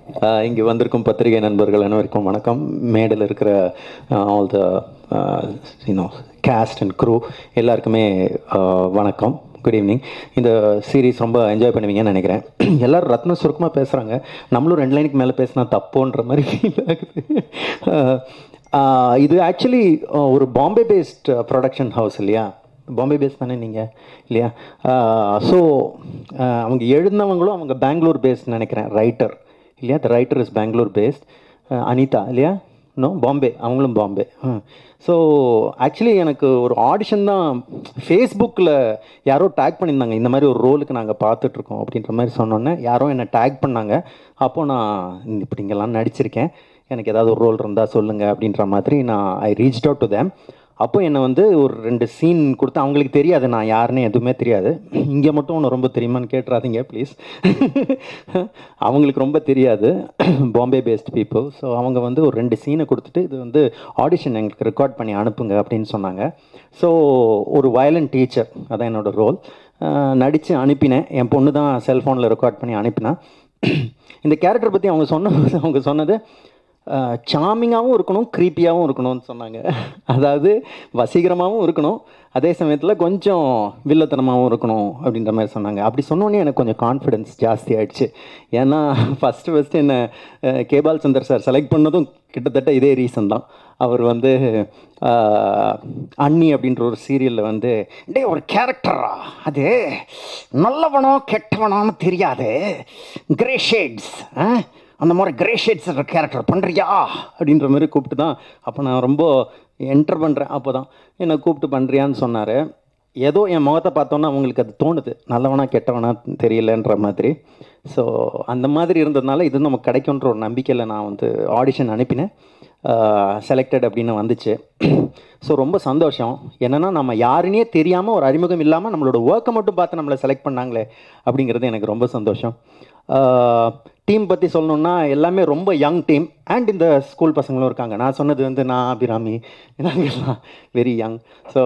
இங்கே வந்திருக்கும் பத்திரிகை நண்பர்கள் அனைவருக்கும் வணக்கம் மேடையில் இருக்கிற all the Uno cast and crew எல்லாருக்குமே uh, வணக்கம் குட் ஈவினிங் இந்த சீரீஸ் ரொம்ப என்ஜாய் பண்ணுவீங்கன்னு நினைக்கிறேன் எல்லாரும் ரத்ன சுருக்கமாக பேசுகிறாங்க நம்மளும் ரெண்டு லைனுக்கு மேலே பேசினா தப்போன்ற மாதிரி ஃபீல் ஆகுது Uh, uh, இது ஆக்சுவலி ஒரு பாம்பே பேஸ்ட் ப்ரொடக்ஷன் ஹவுஸ் இல்லையா பாம்பே பேஸ் தானே நீங்கள் இல்லையா ஸோ அவங்க எழுதினவங்களும் அவங்க பெங்களூர் பேஸ்ட் நினைக்கிறேன் ரைட்டர் இல்லையா the writer is Bangalore based Anitha இல்லையா நோ பாம்பே அவங்களும் பாம்பே ஸோ ஆக்சுவலி எனக்கு ஒரு ஆடிஷன் தான் ஃபேஸ்புக்கில் யாரோ டேக் பண்ணியிருந்தாங்க இந்த மாதிரி ஒரு ரோலுக்கு நாங்கள் பார்த்துட்ருக்கோம் அப்படின்ற மாதிரி சொன்னோன்னே யாரோ என்னை டேக் பண்ணாங்க அப்போது நான் இப்படி இங்கெல்லாம் நடிச்சிருக்கேன் எனக்கு ஏதாவது ஒரு ரோல் இருந்தால் சொல்லுங்கள் அப்படின்ற மாதிரி நான் I reach out to them அப்போ என்னை வந்து ஒரு ரெண்டு சீன் கொடுத்து அவங்களுக்கு தெரியாது நான் யாருன்னு எதுவுமே தெரியாது இங்கே மட்டும் ஒன்று ரொம்ப தெரியுமான்னு கேட்டுறாதீங்க ப்ளீஸ் அவங்களுக்கு ரொம்ப தெரியாது பாம்பே பேஸ்ட் பீப்புள் ஸோ அவங்க வந்து ஒரு ரெண்டு சீனை கொடுத்துட்டு இது வந்து ஆடிஷன் எங்களுக்கு ரெக்கார்ட் பண்ணி அனுப்புங்க அப்படின்னு சொன்னாங்க ஸோ ஒரு வயலண்ட் டீச்சர் அதான் என்னோட ரோல் நடித்து அனுப்பினேன் என் பொண்ணு தான் செல்ஃபோனில் ரெக்கார்ட் பண்ணி அனுப்பினேன் இந்த கேரக்டர் பற்றி அவங்க சொன்ன அவங்க சொன்னது சாமிங்காகவும் இருக்கணும் க்ரீப்பியாகவும் இருக்கணும்னு சொன்னாங்க அதாவது வசீகரமாகவும் இருக்கணும் அதே சமயத்தில் கொஞ்சம் வில்லத்தனமாகவும் இருக்கணும் அப்படின்ற மாதிரி சொன்னாங்க அப்படி சொன்னோன்னே எனக்கு கொஞ்சம் கான்ஃபிடென்ஸ் ஜாஸ்தி ஆயிடுச்சு ஏன்னா ஃபஸ்ட்டு ஃபஸ்ட்டு என்ன அஹ், கேபால் சந்தர் சார் செலக்ட் பண்ணதும் கிட்டத்தட்ட இதே ரீசன் தான் அவர் வந்து அஹ், அண்ணி அப்படின்ற ஒரு சீரியலில் வந்து டே ஒரு கேரக்டரா அது நல்லவனோ கெட்டவனோன்னு தெரியாது கிரே ஷேட்ஸ் அந்த மாதிரி கிரே ஷேட்ஸ் கேரக்டர் பண்ணுறியா அப்படின்ற மாதிரி கூப்பிட்டு தான் அப்போ நான் ரொம்ப என்டர் பண்ணுறேன் அப்போ தான் என்னை கூப்பிட்டு பண்ணுறியான்னு சொன்னார் ஏதோ என் முகத்தை பார்த்தோன்னா அவங்களுக்கு அது தோணுது நல்லவனா கெட்டவனா தெரியலன்ற மாதிரி ஸோ அந்த மாதிரி இருந்ததுனால இது நமக்கு கிடைக்குன்ற ஒரு நம்பிக்கையில் நான் வந்து ஆடிஷன் அனுப்பினேன் செலக்டட் அப்படின்னு வந்துச்சு ஸோ ரொம்ப சந்தோஷம் என்னென்னா நம்ம யாருன்னே தெரியாமல் ஒரு அறிமுகம் இல்லாமல் நம்மளோட ஒர்க்கை மட்டும் பார்த்து நம்மளை செலக்ட் பண்ணாங்களே அப்படிங்கிறது எனக்கு ரொம்ப சந்தோஷம் டீம் பற்றி சொல்லணுன்னா எல்லாமே ரொம்ப யங் டீம் அண்ட் இந்த ஸ்கூல் பசங்களும் இருக்காங்க நான் சொன்னது வந்து நான் அபிராமி நாங்கள்லாம் வெரி யங் ஸோ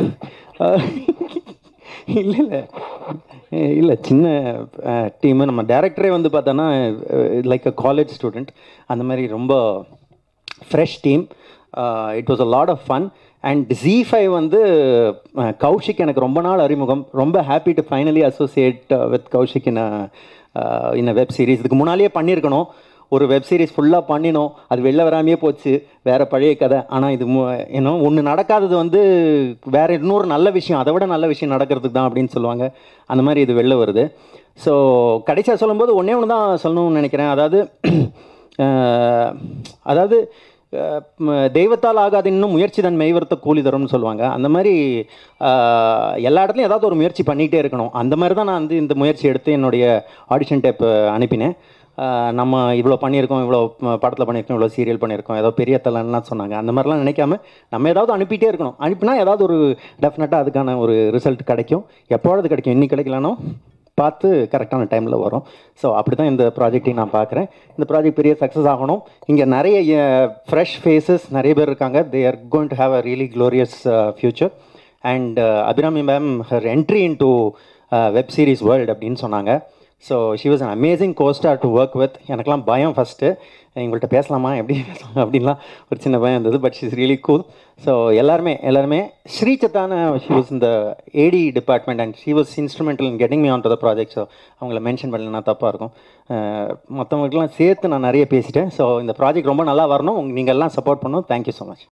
இல்லை இல்லை இல்லை சின்ன டீமு நம்ம டேரக்டரே வந்து பார்த்தோன்னா லைக் அ காலேஜ் ஸ்டூடெண்ட் அந்த மாதிரி ரொம்ப fresh team it was a lot of fun and Zee five வந்து அஹ், கௌஷிக் எனக்கு ரொம்ப நாள் அறிமுகம் ரொம்ப happy to finally associate with Kaushik in in web series இதுக்கு முன்னாலேயே பண்ணியிருக்கணும் ஒரு வெப் சீரிஸ் ஃபுல்லாக பண்ணினோம் அது வெளில வராமையே போச்சு வேறு பழைய கதை ஆனால் இது ஏன்னோ ஒன்று நடக்காதது வந்து வேறு இன்னொரு நல்ல விஷயம் அதை விட நல்ல விஷயம் நடக்கிறதுக்கு தான் அப்படின்னு சொல்லுவாங்க அந்த மாதிரி இது வெளில வருது ஸோ கடைசியாக சொல்லும்போது ஒன்றே ஒன்று தான் சொல்லணும்னு நினைக்கிறேன் அதாவது அஹ், அதாவது அஹ், ம- தெய்வத்தால் ஆகாது இன்னும் முயற்சி தன் மெய்வர்த்த கூலி தரும்னு சொல்லுவாங்க அந்த மாதிரி அஹ், எல்லா இடத்துலையும் ஏதாவது ஒரு முயற்சி பண்ணிகிட்டே இருக்கணும் அந்த மாதிரி தான் நான் வந்து இந்த முயற்சி எடுத்து என்னுடைய ஆடிஷன் டேப் அனுப்பினேன் அஹ், நம்ம இவ்வளோ பண்ணியிருக்கோம் இவ்வளோ படத்தில் பண்ணியிருக்கோம் இவ்வளோ சீரியல் பண்ணியிருக்கோம் ஏதோ பெரிய தலன்லாம் சொன்னாங்க அந்த மாதிரிலாம் நினைக்காம நம்ம ஏதாவது அனுப்பிட்டே இருக்கணும் அனுப்பினா ஏதாவது ஒரு டெஃபினட்டாக அதுக்கான ஒரு ரிசல்ட் கிடைக்கும் எப்போவாது கிடைக்கும் இன்னைக்கு கிடைக்கலனோ பார்த்து கரெக்டான டைமில் வரும் ஸோ அப்படி தான் இந்த ப்ராஜெக்டையும் நான் பார்க்குறேன் இந்த ப்ராஜெக்ட் பெரிய சக்ஸஸ் ஆகணும் இங்கே நிறைய ஃப்ரெஷ் ஃபேஸஸ் நிறைய பேர் இருக்காங்க they are going to have a really glorious future and Abhirami ma'am her entry in to web series world அப்படின்னு சொன்னாங்க so she was an amazing costar to work with எனக்கெல்லாம் பயம் ஃபஸ்ட்டு உங்கள்கிட்ட பேசலாமா எப்படி பேசலாம் அப்படின்லாம் ஒரு சின்ன பயம் இருந்தது but she is really cool so எல்லாருமே எல்லாருமே ஸ்ரீசத்தான ஷி வாஸ் இந்த AD department and she was instrumental in getting me on to the project so அவங்கள மென்ஷன் பண்ணலன்னா தப்பாக இருக்கும் மற்றவங்களுக்குலாம் சேர்த்து நான் நிறைய பேசிட்டேன் ஸோ இந்த ப்ராஜெக்ட் ரொம்ப நல்லா வரணும் நீங்கள் எல்லாம் சப்போர்ட் பண்ணணும் தேங்க்யூ ஸோ மச்